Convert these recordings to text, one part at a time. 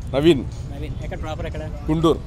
నవీన్ నవీన్ ఎక్కడ ప్రాపర్ ఎక్కడ గుంటూరు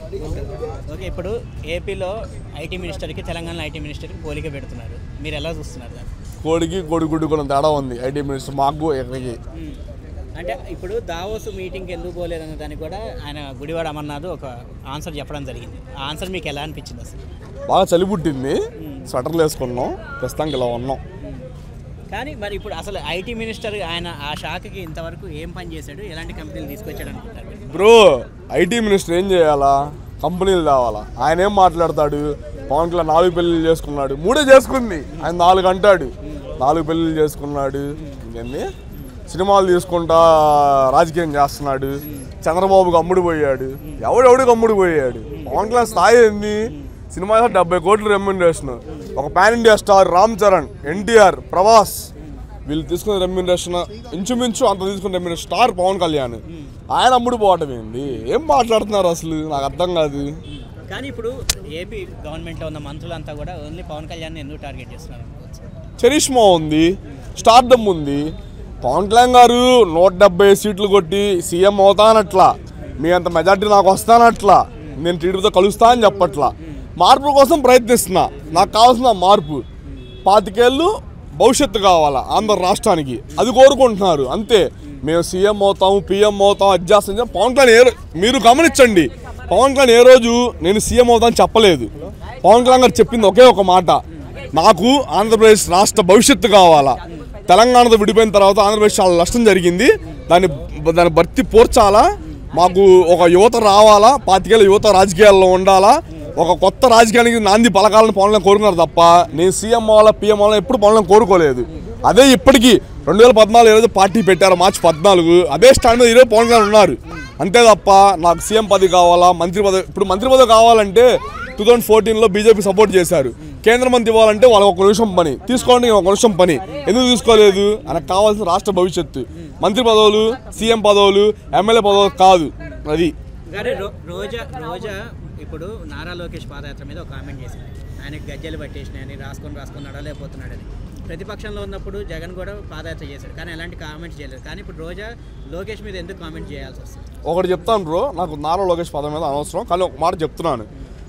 ఓకే ఇప్పుడు ఏపీలో ఐటీ మినిస్టర్కి తెలంగాణ ఐటీ మినిస్టర్కి పోలిక పెడుతున్నారు మీరు ఎలా చూస్తున్నారు దాన్ని కోడికి కోడిగుడ్డు కూడా తేడా ఉంది ఐటీ మినిస్టర్ మాకు ఎక్కడికి మ్మ్. అంటే ఇప్పుడు దావోస్ మీటింగ్కి ఎందుకు పోలేదన్న దానికి కూడా ఆయన గుడివాడ అమర్నాథ్ ఒక ఆన్సర్ చెప్పడం జరిగింది ఆ ఆన్సర్ మీకు ఎలా అనిపించింది అసలు బాగా చలి పుట్టింది స్వెటర్లు వేసుకున్నాం ప్రస్తుతానికి ఇలా ఉన్నాం మ్మ్. కానీ మరి ఇప్పుడు అసలు ఐటీ మినిస్టర్ ఆయన ఆ శాఖకి ఇంతవరకు ఏం పని చేశాడు ఎలాంటి కంపెనీలు తీసుకొచ్చాడు అనుకుంటారు మీరు? బ్రో ఐటీ మినిస్టర్ ఏం చేయాలా కంపెనీలు తేవాలా ఆయన ఏం మాట్లాడతాడు పవన్ కళ్యాణ్ నాలుగు పెళ్ళిళ్ళు చేసుకున్నాడు మూడే చేసుకుంది ఆయన నాలుగు అంటాడు నాలుగు పెళ్ళిళ్ళు చేసుకున్నాడు ఇంకేంది సినిమాలు తీసుకుంటా రాజకీయం చేస్తున్నాడు చంద్రబాబుకి అమ్ముడు పోయాడు ఎవడెవడికి అమ్ముడు పోయాడు పవన్ కళ్యాణ్ స్థాయి ఏంది సినిమా డెబ్బై కోట్లు రెమ్యునరేషన్ ఒక pan India star Ram Charan NTR Prabhas వీళ్ళు తీసుకున్న రెమ్యునరేషన్ ఇంచుమించు అంత తీసుకున్న రెమ్యునరేషన్ స్టార్ పవన్ కళ్యాణ్ ఆయన అమ్ముడు పోవటం ఏంది ఏం మాట్లాడుతున్నారు అసలు నాకు అర్థం కాదు కానీ ఇప్పుడు ఏపీ గవర్నమెంట్లో ఉన్న మంత్రులంతా కూడా ఓన్లీ పవన్ కళ్యాణ్ ఎందుకు టార్గెట్ చేస్తున్నారు చరిష్మా ఉంది స్టార్డమ్ ఉంది పవన్ కళ్యాణ్ గారు నూట డెబ్బై సీట్లు కొట్టి సీఎం అవుతానట్లా మీ అంత మెజార్టీ నాకు వస్తానట్లా నేను టీడీపీతో కలుస్తా అని చెప్పట్లా మార్పు కోసం ప్రయత్నిస్తున్నా నాకు కావాల్సిన మార్పు పాతికేళ్ళు భవిష్యత్తు కావాలా ఆంధ్ర రాష్ట్రానికి అది కోరుకుంటున్నారు అంతే మేము సీఎం అవుతాం పిఎం అవుతాం అది చేస్తాం అని చెప్పి పవన్ కళ్యాణ్ ఏ రో- మీరు గమనించండి పవన్ కళ్యాణ్ ఏ రోజు నేను సీఎం అవుతాను చెప్పలేదు పవన్ కళ్యాణ్ గారు చెప్పింది ఒకే ఒక మాట నాకు ఆంధ్రప్రదేశ్ రాష్ట్ర భవిష్యత్తు కావాలా తెలంగాణతో విడిపోయిన తర్వాత ఆంధ్రప్రదేశ్ చాలా నష్టం జరిగింది దాన్ని దాన్ని భర్తీ పోర్చాలా మాకు ఒక యువత రావాలా పాతికేళ్ళ యువత రాజకీయాల్లో ఉండాలా ఒక కొత్త రాజకీయానికి నాంది పలకాలని పవన్ కళ్యాణ్ కోరుకున్నారు తప్ప నేను సీఎం అవ్వాలా పిఎం అవ్వాలా ఎప్పుడు పవన్ కళ్యాణ్ కోరుకోలేదు అదే ఇప్పటికీ రెండు వేల పద్నాలుగు ఏదైతే పార్టీ పెట్టారు మార్చి పద్నాలుగు అదే స్టాండ్ మీద ఈరోజు పవన్ కళ్యాణ్ ఉన్నారు అంతే తప్ప నాకు సీఎం పదవి కావాలా మంత్రి పదవి ఇప్పుడు మంత్రి పదవి కావాలంటే టూ థౌజండ్ ఫోర్టీన్లో బీజేపీ సపోర్ట్ చేశారు కేంద్ర మంత్రి ఇవ్వాలంటే వాళ్ళకి ఒక నిమిషం పని తీసుకోవడానికి ఒక నిమిషం పని ఎందుకు తీసుకోలేదు ఆయనకు కావాల్సిన రాష్ట్ర భవిష్యత్తు మంత్రి పదవులు సీఎం పదవులు ఎమ్మెల్యే పదవులు కాదు అది కానీ రో- రోజా రోజా ఇప్పుడు నారా లోకేష్ పాదయాత్ర మీద ఒక కామెంట్ చేసింది ఆయనకి గజ్జలు పట్టేసినాయని రాసుకొని రాసుకొని నడలేకపోతున్నాడని ప్రతిపక్షంలో ఉన్నప్పుడు జగన్ కూడా పాదయాత్ర చేశాడు కానీ ఎలాంటి కామెంట్స్ చేయలేదు కానీ ఇప్పుడు రోజా లోకేష్ మీద ఎందుకు కామెంట్ చేయాల్సి వస్తుంది ఒకటి చెప్తాను బ్రో నాకు నారా లోకేష్ పదం మీద అనవసరం కానీ ఒక మాట చెప్తున్నాను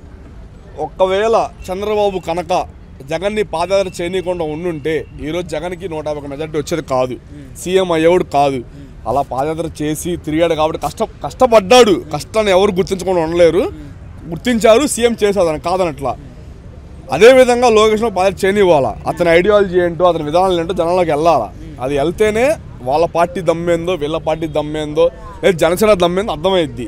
ఒక్కవేళ చంద్రబాబు కనుక జగన్ని పాదయాత్ర చేయనీయకుండా ఉండుంటే ఈరోజు జగన్కి నూట యాభై ఒక మెజార్టీ వచ్చేది కాదు సీఎం అయ్యేవాడు కాదు అలా పాదయాత్ర చేసి తిరిగాడు కాబట్టి కష్ట కష్టపడ్డాడు కష్టాన్ని ఎవరు గుర్తించకుండా ఉండలేరు గుర్తించారు సీఎం చేశారు అని కాదనట్లా అదేవిధంగా లోకేష్లో పాదయాత్ర చేయనివ్వాలా అతని ఐడియాలజీ ఏంటో అతని విధానాలు ఏంటో జనాల్లోకి వెళ్ళాలా అది వెళ్తేనే వాళ్ళ పార్టీ దమ్మేందో వీళ్ళ పార్టీ దమ్మేందో లేదా జనసేన దమ్మేందో అర్థమైద్ది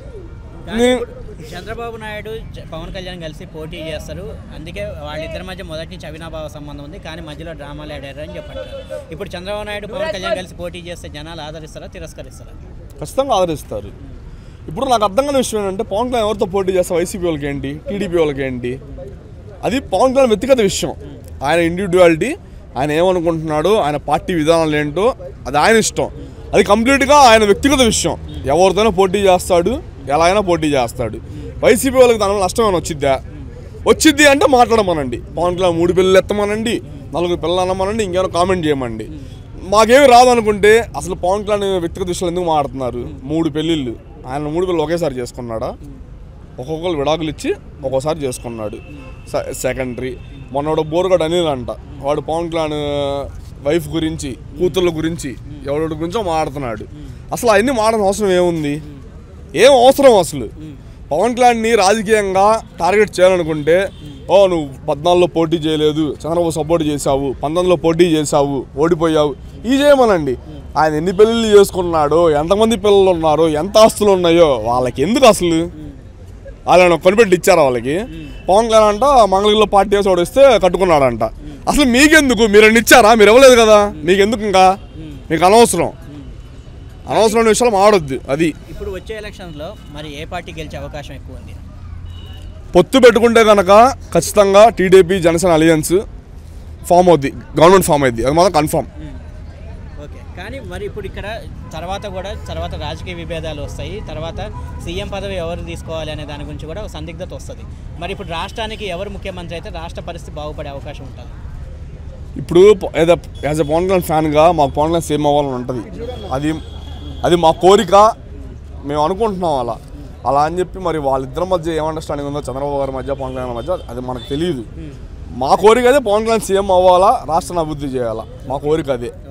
కానీ నీ- ఇప్పుడు చంద్రబాబు నాయుడు జ- పవన్ కళ్యాణ్ కలిసి పోటీ చేస్తారు అందుకే వాళ్ళిద్దరి మధ్య మొదటి నుంచి అవినాభావ సంబంధం ఉంది కానీ మధ్యలో డ్రామాలు ఆడారు అని చెప్పంటారు ఇప్పుడు చంద్రబాబు నాయుడు పవన్ కళ్యాణ్ కలిసి పోటీ చేస్తే జనాలు ఆదరిస్తారా తిరస్కరిస్తారా ఖచ్చితంగా ఆదరిస్తారు ఇప్పుడు నాకు అర్థం కాని విషయం ఏంటంటే పవన్ కళ్యాణ్ ఎవరితో పోటీ చేస్తా వైసీపీ వాళ్ళకి ఏంటి టీడీపీ వాళ్ళకి ఏంటి అది పవన్ కళ్యాణ్ వ్యక్తిగత విషయం ఆయన ఇండివిజువాలిటీ ఆయన ఏమనుకుంటున్నాడో ఆయన పార్టీ విధానాలు ఏంటో అది ఆయన ఇష్టం అది కంప్లీట్గా ఆయన వ్యక్తిగత విషయం ఎవరితోనో పోటీ చేస్తాడు ఎలా అయినా పోటీ చేస్తాడు వైసీపీ వాళ్ళకి దానివల్ల నష్టం ఏమైనా వచ్చిద్దా వచ్చిద్ది అంటే మాట్లాడమనండి పవన్ కళ్యాణ్ మూడు పిల్లలు ఎత్తమనండి నలుగురు పిల్లలు అనమనండి ఇంకేమైనా కామెంట్ చేయమండి మాకేమి రాదనుకుంటే అసలు పవన్ కళ్యాణ్ వ్యక్తిగత విషయాలు ఎందుకు మాట్లాడుతున్నారు మూడు పెళ్ళిళ్ళు ఆయన మూడు పిల్లలు ఒకేసారి చేసుకున్నాడా ఒక్కొక్కరు విడాకులు ఇచ్చి ఒక్కోసారి చేసుకున్నాడు సె- సెకండరీ మొన్నడు బోరుగాడు అనిల్ అంట వాడు పవన్ కళ్యాణ్ వైఫ్ గురించి కూతుర్ల గురించి ఎవరి గురించో మాట్లాడుతున్నాడు అసలు అవన్నీ మాట్లాడిన అవసరం ఏముంది ఏం అవసరం అసలు పవన్ కళ్యాణ్ని రాజకీయంగా టార్గెట్ చేయాలనుకుంటే ఓ నువ్వు పద్నాలుగులో పోటీ చేయలేదు చంద్రబాబు సపోర్ట్ చేశావు పంతొమ్మిదిలో పోటీ చేశావు ఓడిపోయావు ఈ చేయమనండి ఆయన ఎన్ని పెళ్ళిళ్ళు చేసుకున్నాడో ఎంతమంది పిల్లలు ఉన్నారో ఎంత ఆస్తులు ఉన్నాయో వాళ్ళకి ఎందుకు అసలు వాళ్ళని కొనిపెట్టి ఇచ్చారా వాళ్ళకి పవన్ కళ్యాణ్ అంట మంగళగిరిలో పార్టీ వేసి ఓడిస్తే కట్టుకున్నాడంట అసలు మీకెందుకు మీరు అన్ని ఇచ్చారా మీరు ఇవ్వలేదు కదా మీకెందుకు ఇంకా మీకు అనవసరం అనవసరమైన విషయాలు మాడొద్దు అది ఇప్పుడు వచ్చే ఎలక్షన్లో మరి ఏ పార్టీ గెలిచే అవకాశం ఎక్కువ ఉంది పొత్తు పెట్టుకుంటే కనుక ఖచ్చితంగా టీడీపీ జనసేన అలియన్స్ ఫామ్ అవుద్ది గవర్నమెంట్ ఫామ్ అయింది అది మాత్రం కన్ఫామ్ ఓకే కానీ మరి ఇప్పుడు ఇక్కడ తర్వాత కూడా తర్వాత రాజకీయ విభేదాలు వస్తాయి తర్వాత సీఎం పదవి ఎవరు తీసుకోవాలి అనే దాని గురించి కూడా ఒక సందిగ్ధత వస్తుంది మరి ఇప్పుడు రాష్ట్రానికి ఎవరు ముఖ్యమంత్రి అయితే రాష్ట్ర పరిస్థితి బాగుపడే అవకాశం ఉంటుంది ఇప్పుడు ఏదో యాజ్ ఎ పవన్ కళ్యాణ్ ఫ్యాన్గా మాకు పవన్ కళ్యాణ్ సేమ్ అవ్వాలని ఉంటుంది అది అది మా కోరిక మేము అనుకుంటున్నాం అలా అలా అని చెప్పి మరి వాళ్ళిద్దరి మధ్య ఏం అండర్స్టాండింగ్ ఉందో చంద్రబాబు గారి మధ్య పవన్ కళ్యాణ్ మధ్య అది మనకు తెలియదు మా కోరిక అదే పవన్ కళ్యాణ్ సీఎం అవ్వాలా రాష్ట్రాన్ని అభివృద్ధి చేయాలా మా కోరిక అదే